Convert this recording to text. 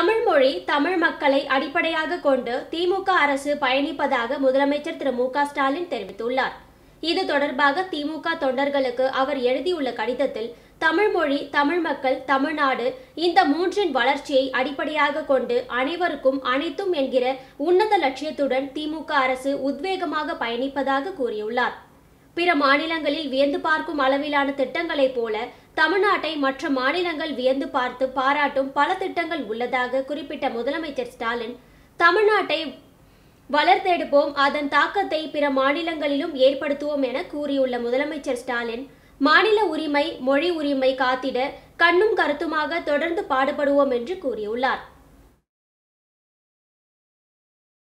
தமிழ் மொழி தமிழ் மக்களை அடிப்படையாக கொண்டு திமுக அரசு பயணிப்பதாக முதலமைச்சர் திரு மு க ஸ்டாலின் தெரிவித்துள்ளார் இது தொடர்பாக திமுக தொண்டர்களுக்கு அவர் எழுதியுள்ள கடிதத்தில் தமிழ் மொழி தமிழ் மக்கள் தமிழ்நாடு இந்த மூன்றின் வளர்ச்சியை அடிப்படையாக கொண்டு அனைவருக்கும் அனைத்தும் என்கிற உன்னத லட்சியத்துடன் திமுக அரசு உத்வேகமாக பயணிப்பதாக கூறியுள்ளார் பிற மாநிலங்களில் வியந்து பார்க்கும் அளவிலான திட்டங்களைப் போல தமிழ்நாட்டை மற்ற மாநிலங்கள் வியந்து பார்த்து பாராட்டும் பல திட்டங்கள் உள்ளதாக குறிப்பிட்ட முதலமைச்சர் ஸ்டாலின் தமிழ்நாட்டை வளர்த்தெடுப்போம் அதன் தாக்கத்தை பிற மாநிலங்களிலும் ஏற்படுத்துவோம் என கூறியுள்ள முதலமைச்சர் ஸ்டாலின் மாநில உரிமை மொழி உரிமை காத்திட கண்ணும் கருத்துமாக தொடர்ந்து பாடுபடுவோம் என்று கூறியுள்ளார்